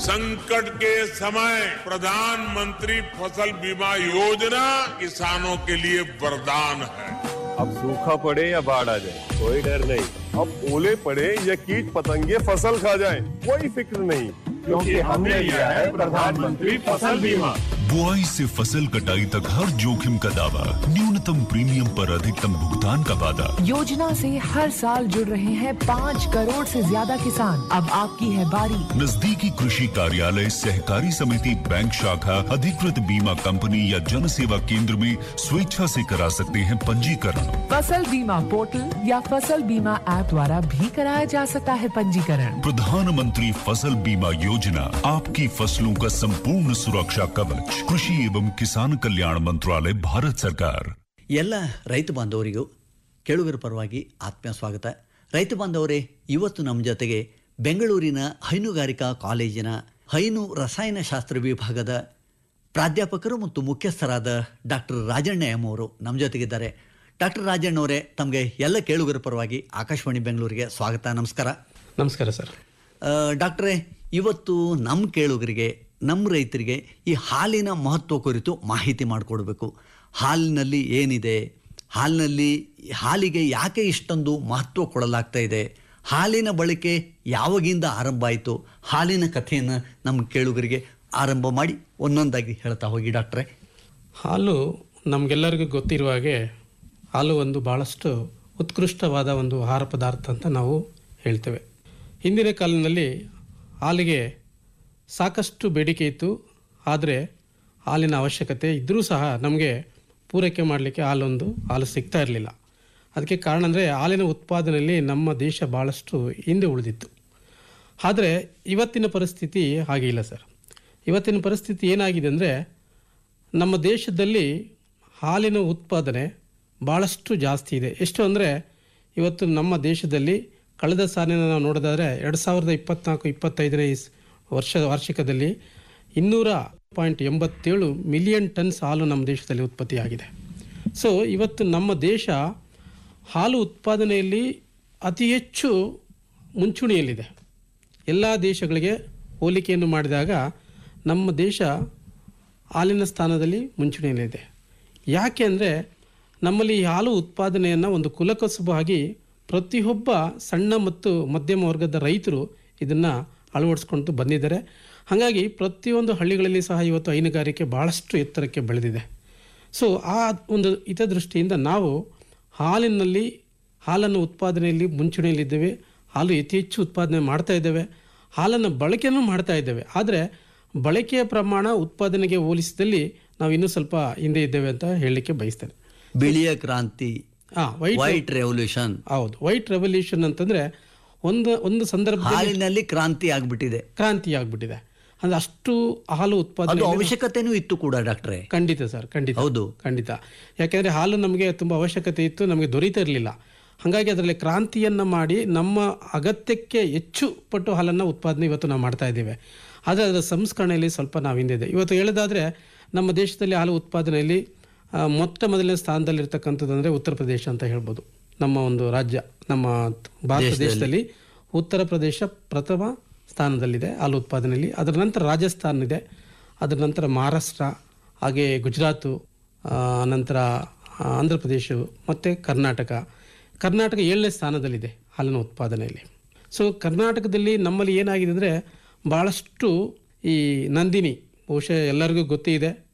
संकट के समय प्रधानमंत्री फसल बीमा योजना किसानों के लिए वरदान है अब सूखा पड़े या बाढ़ आ जाए कोई डर नहीं अब ओले पड़े या कीट पतंगे फसल खा जाए कोई फिक्र नहीं क्योंकि हमने लिया है प्रधानमंत्री फसल बीमा बुआई से फसल कटाई तक हर जोखिम का दावा न्यूनतम प्रीमियम पर अधिकतम भुगतान का वादा योजना से हर साल जुड़ रहे हैं पाँच करोड़ से ज्यादा किसान अब आपकी है बारी नजदीकी कृषि कार्यालय सहकारी समिति बैंक शाखा अधिकृत बीमा कंपनी या जन सेवा केंद्र में स्वेच्छा से करा सकते हैं पंजीकरण फसल बीमा पोर्टल या फसल बीमा ऐप द्वारा भी कराया जा सकता है पंजीकरण प्रधानमंत्री फसल बीमा योजना आपकी फसलों का संपूर्ण सुरक्षा कवच कृषि एवं किसान कल्याण मंत्रालय भारत सरकार ಎಲ್ಲ ರೈತ ಬಾಂಧವರಿಗೂ ಕೇಳುಗರ ಪರವಾಗಿ ಆತ್ಮೀಯ ಸ್ವಾಗತ ರೈತ ಬಾಂಧವರೇ ಇವತ್ತು ನಮ್ಮ ಜೊತೆಗೆ ಬೆಂಗಳೂರಿನ ಹೈನುಗಾರಿಕಾ ಕಾಲೇಜಿನ ಹೈನು ರಸಾಯನಶಾಸ್ತ್ರ ವಿಭಾಗದ ಪ್ರಾಧ್ಯಾಪಕರು ಮತ್ತು ಮುಖ್ಯಸ್ಥರಾದ ಡಾಕ್ಟರ್ ರಾಜಣ್ಣ ಎಂ ಅವರು ನಮ್ಮ ಜೊತೆಗಿದ್ದಾರೆ ಡಾಕ್ಟರ್ ರಾಜಣ್ಣ ಅವರೇ ತಮಗೆ ಎಲ್ಲ ಕೇಳುಗರ ಪರವಾಗಿ ಆಕಾಶವಾಣಿ ಬೆಂಗಳೂರಿಗೆ ಸ್ವಾಗತ ನಮಸ್ಕಾರ ನಮಸ್ಕಾರ ಸರ್ ಆ, ಡಾಕ್ಟ್ರೇ ಇವತ್ತು ನಮ್ಮ ಕೇಳುಗರಿಗೆ ನಮ್ಮ ರೈತರಿಗೆ ಈ ಹಾಲಿನ ಮಹತ್ವ ಕುರಿತು ಮಾಹಿತಿ ಮಾಡಿಕೊಡ್ಬೇಕು ಹಾಲಿನಲ್ಲಿ ಏನಿದೆ ಹಾಲಿನಲ್ಲಿ ಹಾಲಿಗೆ ಯಾಕೆ ಇಷ್ಟೊಂದು ಮಹತ್ವ ಕೊಡಲಾಗ್ತಾ ಇದೆ ಹಾಲಿನ ಬಳಕೆ ಯಾವಾಗಿಂದ ಆರಂಭ ಆಯಿತು ಹಾಲಿನ ಕಥೆಯನ್ನು ನಮ್ಮ ಕೇಳುಗರಿಗೆ ಆರಂಭ ಮಾಡಿ ಒಂದೊಂದಾಗಿ ಹೇಳ್ತಾ ಹೋಗಿ ಡಾಕ್ಟ್ರೇ ಹಾಲು ನಮಗೆಲ್ಲರಿಗೂ ಗೊತ್ತಿರುವ ಹಾಗೆ ಹಾಲು ಒಂದು ಭಾಳಷ್ಟು ಉತ್ಕೃಷ್ಟವಾದ ಒಂದು ಆಹಾರ ಪದಾರ್ಥ ಅಂತ ನಾವು ಹೇಳ್ತೇವೆ ಹಿಂದಿನ ಕಾಲಿನಲ್ಲಿ ಹಾಲಿಗೆ ಸಾಕಷ್ಟು ಬೇಡಿಕೆ ಇತ್ತು ಆದರೆ ಹಾಲಿನ ಅವಶ್ಯಕತೆ ಇದ್ದರೂ ಸಹ ನಮಗೆ ಪೂರೈಕೆ ಮಾಡಲಿಕ್ಕೆ ಹಾಲೊಂದು ಹಾಲು ಸಿಗ್ತಾ ಇರಲಿಲ್ಲ ಅದಕ್ಕೆ ಕಾರಣ ಅಂದರೆ ಹಾಲಿನ ಉತ್ಪಾದನೆಯಲ್ಲಿ ನಮ್ಮ ದೇಶ ಭಾಳಷ್ಟು ಹಿಂದೆ ಉಳಿದಿತ್ತು ಆದರೆ ಇವತ್ತಿನ ಪರಿಸ್ಥಿತಿ ಹಾಗೆ ಇಲ್ಲ ಸರ್ ಇವತ್ತಿನ ಪರಿಸ್ಥಿತಿ ಏನಾಗಿದೆ ಅಂದರೆ ನಮ್ಮ ದೇಶದಲ್ಲಿ ಹಾಲಿನ ಉತ್ಪಾದನೆ ಭಾಳಷ್ಟು ಜಾಸ್ತಿ ಇದೆ ಎಷ್ಟು ಅಂದರೆ ಇವತ್ತು ನಮ್ಮ ದೇಶದಲ್ಲಿ ಕಳೆದ ಸಾಲಿನ ನಾವು ನೋಡೋದಾದರೆ ಎರಡು ಸಾವಿರದ ಇಪ್ಪತ್ನಾಲ್ಕು ಇಪ್ಪತ್ತೈದನೇ ಇಸ್- ವರ್ಷ ವಾರ್ಷಿಕದಲ್ಲಿ ಇನ್ನೂರ ಪಾಯಿಂಟ್ ಎಂಬತ್ತೇಳು ಮಿಲಿಯನ್ ಟನ್ಸ್ ಹಾಲು ನಮ್ಮ ದೇಶದಲ್ಲಿ ಉತ್ಪತ್ತಿಯಾಗಿದೆ ಸೊ ಇವತ್ತು ನಮ್ಮ ದೇಶ ಹಾಲು ಉತ್ಪಾದನೆಯಲ್ಲಿ ಅತಿ ಹೆಚ್ಚು ಮುಂಚೂಣಿಯಲ್ಲಿದೆ ಎಲ್ಲ ದೇಶಗಳಿಗೆ ಹೋಲಿಕೆಯನ್ನು ಮಾಡಿದಾಗ ನಮ್ಮ ದೇಶ ಹಾಲಿನ ಸ್ಥಾನದಲ್ಲಿ ಮುಂಚೂಣಿಯಲ್ಲಿದೆ ಯಾಕೆ ಅಂದರೆ ನಮ್ಮಲ್ಲಿ ಈ ಹಾಲು ಉತ್ಪಾದನೆಯನ್ನು ಒಂದು ಕುಲಕಸುಬಾಗಿ ಪ್ರತಿಯೊಬ್ಬ ಸಣ್ಣ ಮತ್ತು ಮಧ್ಯಮ ವರ್ಗದ ರೈತರು ಇದನ್ನು ಅಳವಡಿಸ್ಕೊಂಡು ಬಂದಿದ್ದಾರೆ ಹಾಗಾಗಿ ಪ್ರತಿಯೊಂದು ಹಳ್ಳಿಗಳಲ್ಲಿ ಸಹ ಇವತ್ತು ಹೈನುಗಾರಿಕೆ ಭಾಳಷ್ಟು ಎತ್ತರಕ್ಕೆ ಬೆಳೆದಿದೆ ಸೊ ಆ ಒಂದು ಹಿತದೃಷ್ಟಿಯಿಂದ ನಾವು ಹಾಲಿನಲ್ಲಿ ಹಾಲನ್ನು ಉತ್ಪಾದನೆಯಲ್ಲಿ ಮುಂಚೂಣಿಯಲ್ಲಿದ್ದೇವೆ ಹಾಲು ಅತಿ ಹೆಚ್ಚು ಉತ್ಪಾದನೆ ಮಾಡ್ತಾ ಇದ್ದೇವೆ ಹಾಲನ್ನು ಬಳಕೆಯೂ ಮಾಡ್ತಾ ಇದ್ದೇವೆ ಆದರೆ ಬಳಕೆಯ ಪ್ರಮಾಣ ಉತ್ಪಾದನೆಗೆ ಹೋಲಿಸಿದಲ್ಲಿ ನಾವು ಇನ್ನೂ ಸ್ವಲ್ಪ ಹಿಂದೆ ಇದ್ದೇವೆ ಅಂತ ಹೇಳಲಿಕ್ಕೆ ಬಯಸ್ತೇನೆ ಬಿಳಿಯ ಕ್ರಾಂತಿ ಹಾಂ ವೈಟ್ ವೈಟ್ ರೆವಲ್ಯೂಷನ್ ಹೌದು ವೈಟ್ ರೆವಲ್ಯೂಷನ್ ಅಂತಂದರೆ ಒಂದು ಒಂದು ಸಂದರ್ಭದಲ್ಲಿ ಹಾಲಿನಲ್ಲಿ ಕ್ರಾಂತಿ ಆಗ್ಬಿಟ್ಟಿದೆ ಕ್ರಾಂತಿ ಆಗ್ಬಿಟ್ಟಿದೆ ಅಂದ್ರೆ ಅಷ್ಟು ಹಾಲು ಅದು ಉತ್ಪಾದನೆ ಅವಶ್ಯಕತೆನೂ ಇತ್ತು ಕೂಡ ಡಾಕ್ಟ್ರೇ ಖಂಡಿತ ಸರ್ ಖಂಡಿತ ಹೌದು. ಖಂಡಿತ ಯಾಕೆಂದರೆ ಹಾಲು ನಮಗೆ ತುಂಬ ಅವಶ್ಯಕತೆ ಇತ್ತು ನಮಗೆ ದೊರೀತಾ ಇರಲಿಲ್ಲ ಹಾಗಾಗಿ ಅದರಲ್ಲಿ ಕ್ರಾಂತಿಯನ್ನು ಮಾಡಿ ನಮ್ಮ ಅಗತ್ಯಕ್ಕೆ ಹೆಚ್ಚು ಪಟ್ಟು ಹಾಲನ್ನು ಉತ್ಪಾದನೆ ಇವತ್ತು ನಾವು ಮಾಡ್ತಾ ಇದ್ದೇವೆ ಆದರೆ ಅದರ ಸಂಸ್ಕರಣೆಯಲ್ಲಿ ಸ್ವಲ್ಪ ನಾವು ಹಿಂದಿದೆ ಇವತ್ತು ಹೇಳೋದಾದರೆ ನಮ್ಮ ದೇಶದಲ್ಲಿ ಹಾಲು ಉತ್ಪಾದನೆಯಲ್ಲಿ ಆ, ಮೊಟ್ಟ ಮೊದಲನೇ ಸ್ಥಾನದಲ್ಲಿರ್ತಕ್ಕಂಥದ್ದು ಅಂದರೆ ಉತ್ತರ ಪ್ರದೇಶ ಅಂತ ಹೇಳ್ಬೋದು ನಮ್ಮ ಒಂದು ರಾಜ್ಯ ನಮ್ಮ ಭಾರತ ದೇಶದಲ್ಲಿ ಉತ್ತರ ಪ್ರದೇಶ ಪ್ರಥಮ ಸ್ಥಾನದಲ್ಲಿದೆ ಹಾಲು ಉತ್ಪಾದನೆಯಲ್ಲಿ ಅದರ ನಂತರ ರಾಜಸ್ಥಾನ ಇದೆ ಅದರ ನಂತರ ಮಹಾರಾಷ್ಟ್ರ ಹಾಗೆ ಗುಜರಾತು ಆ, ನಂತರ ಆ, ಆಂಧ್ರ ಪ್ರದೇಶ ಮತ್ತು ಕರ್ನಾಟಕ ಕರ್ನಾಟಕ ಏಳನೇ ಸ್ಥಾನದಲ್ಲಿದೆ ಹಾಲಿನ ಉತ್ಪಾದನೆಯಲ್ಲಿ ಸೊ ಕರ್ನಾಟಕದಲ್ಲಿ ನಮ್ಮಲ್ಲಿ ಏನಾಗಿದೆ ಅಂದರೆ ಭಾಳಷ್ಟು ಈ ನಂದಿನಿ ಬಹುಶಃ ಎಲ್ಲರಿಗೂ ಗೊತ್ತೇ ಇದೆ